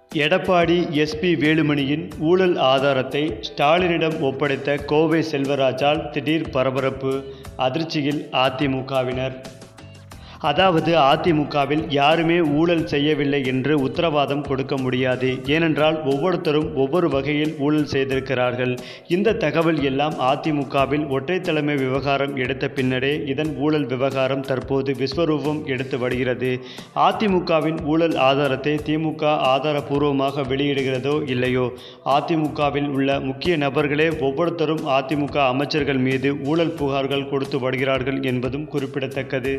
Edappadi SP வேலுமணியின் ஊழல் ஆதாரத்தை ஸ்டாலினிடம் ஒப்படைத்த கோவை செல்வராஜால் திடீர் பரபரப்பு அதிர்ச்சியில் அதிமுகவினர் அதாவது அதிமுகவில் யாருமே ஊழல் செய்யவில்லை என்று உத்தரவாதம் கொடுக்க முடியாது ஏனென்றால் ஒவ்வொருத்தரும் ஒவ்வொரு வகையில் ஊழல் செய்திருக்கிறார்கள் இந்த தகவல் எல்லாம் அதிமுகவில் ஒற்றை தலைமை விவகாரம் எடுத்த பின்னரே இதன் ஊழல் விவகாரம் தற்போது விஸ்வரூபம் எடுத்து வருகிறது அதிமுகவின் ஊழல் ஆதாரத்தை திமுக ஆதாரபூர்வமாக வெளியிடுகிறதோ இல்லையோ அதிமுகவில் உள்ள முக்கிய நபர்களே ஒவ்வொருத்தரும் அதிமுக அமைச்சர்கள் மீது ஊழல் புகார்கள் கொடுத்து வருகிறார்கள் என்பதும் குறிப்பிடத்தக்கது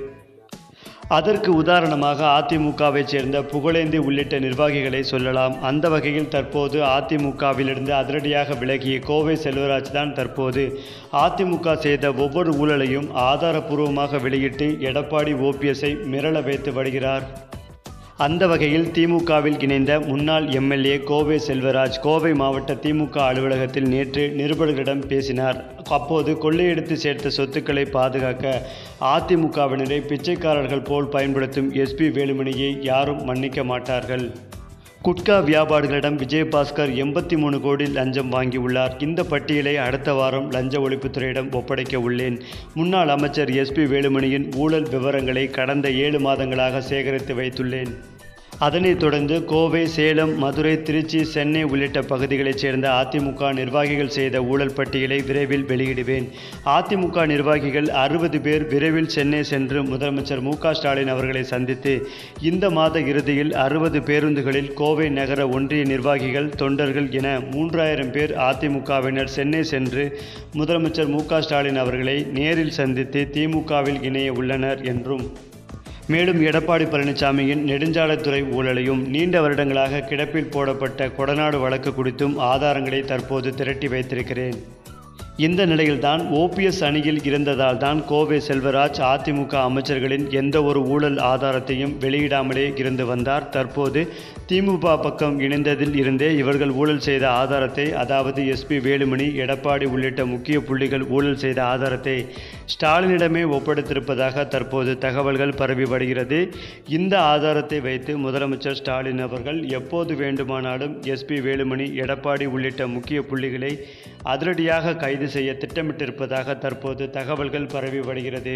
அதற்கு உதாரணமாக அதிமுகவைச் சேர்ந்த புகழேந்தி உள்ளிட்ட நிர்வாகிகளை சொல்லலாம் அந்த வகையில் தற்போது அதிமுகவிலிருந்து அதிரடியாக விலகிய கோவை செல்வராஜ் தான் தற்போது அதிமுக செய்த ஒவ்வொரு ஊழலையும் ஆதாரபூர்வமாக வெளியிட்டு எடப்பாடி ஓபிஎஸ்ஐ மிரள வைத்து வருகிறார் அந்த வகையில் திமுகவில் இணைந்த முன்னாள் எம்எல்ஏ கோவை செல்வராஜ் கோவை மாவட்ட திமுக அலுவலகத்தில் நேற்று நிருபர்களிடம் பேசினார் அப்போது கொள்ளையடித்து சேர்த்த சொத்துக்களை பாதுகாக்க அதிமுகவினரை பிச்சைக்காரர்கள் போல் பயன்படுத்தும் எஸ்பி வேலுமணியை யாரும் மன்னிக்க மாட்டார்கள் குட்கா வியாபாரிகளிடம் விஜயபாஸ்கர் எண்பத்தி மூணு கோடி லஞ்சம் வாங்கியுள்ளார் இந்த பட்டியலை அடுத்த வாரம் லஞ்ச ஒழிப்புத்துறையிடம் ஒப்படைக்க உள்ளேன் முன்னாள் அமைச்சர் எஸ்பி வேலுமணியின் ஊழல் விவரங்களை கடந்த ஏழு மாதங்களாக சேகரித்து வைத்துள்ளேன் அதனைத் தொடர்ந்து கோவை சேலம் மதுரை திருச்சி சென்னை உள்ளிட்ட பகுதிகளைச் சேர்ந்த அதிமுக நிர்வாகிகள் செய்த ஊழல் பட்டியலை விரைவில் வெளியிடுவேன் அதிமுக நிர்வாகிகள் அறுபது பேர் விரைவில் சென்னை சென்று முதலமைச்சர் மு ஸ்டாலின் அவர்களை சந்தித்து இந்த மாத இறுதியில் அறுபது பேருந்துகளில் கோவை நகர ஒன்றிய நிர்வாகிகள் தொண்டர்கள் என மூன்றாயிரம் பேர் அதிமுகவினர் சென்னை சென்று முதலமைச்சர் மு ஸ்டாலின் அவர்களை நேரில் சந்தித்து திமுகவில் இணைய உள்ளனர் என்றும் மேலும் எடப்பாடி பழனிசாமியின் நெடுஞ்சாலைத்துறை ஊழலையும் நீண்ட வருடங்களாக கிடப்பில் போடப்பட்ட கொடநாடு வழக்கு குறித்தும் ஆதாரங்களை தற்போது திரட்டி வைத்திருக்கிறேன் இந்த நிலையில்தான் ஓபிஎஸ் அணியில் இருந்ததால் தான் கோவை செல்வராஜ் அதிமுக அமைச்சர்களின் எந்த ஒரு ஊழல் ஆதாரத்தையும் வெளியிடாமலே இருந்து வந்தார் தற்போது திமுக பக்கம் இணைந்ததில் இருந்தே இவர்கள் ஊழல் செய்த ஆதாரத்தை அதாவது எஸ்பி வேலுமணி எடப்பாடி உள்ளிட்ட முக்கிய புள்ளிகள் ஊழல் செய்த ஆதாரத்தை ஸ்டாலினிடமே ஒப்படைத்திருப்பதாக தற்போது தகவல்கள் பரவி வருகிறது இந்த ஆதாரத்தை வைத்து முதலமைச்சர் ஸ்டாலின் அவர்கள் எப்போது வேண்டுமானாலும் எஸ்பி வேலுமணி எடப்பாடி உள்ளிட்ட முக்கிய புள்ளிகளை அதிரடியாக கைது செய்ய திட்டமிட்டிருப்பதாக தற்போது தகவல்கள் பரவி வருகிறது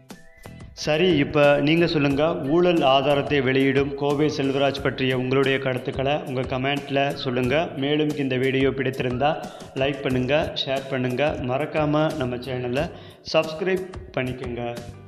சரி இப்போ நீங்கள் சொல்லுங்கள் ஊழல் ஆதாரத்தை வெளியிடும் கோவை செல்வராஜ் பற்றிய உங்களுடைய கருத்துக்களை உங்கள் கமெண்ட்டில் சொல்லுங்கள் மேலும் இந்த வீடியோ பிடித்திருந்தால் லைக் பண்ணுங்கள் ஷேர் பண்ணுங்கள் மறக்காமல் நம்ம சேனலை சப்ஸ்கிரைப் பண்ணிக்கோங்க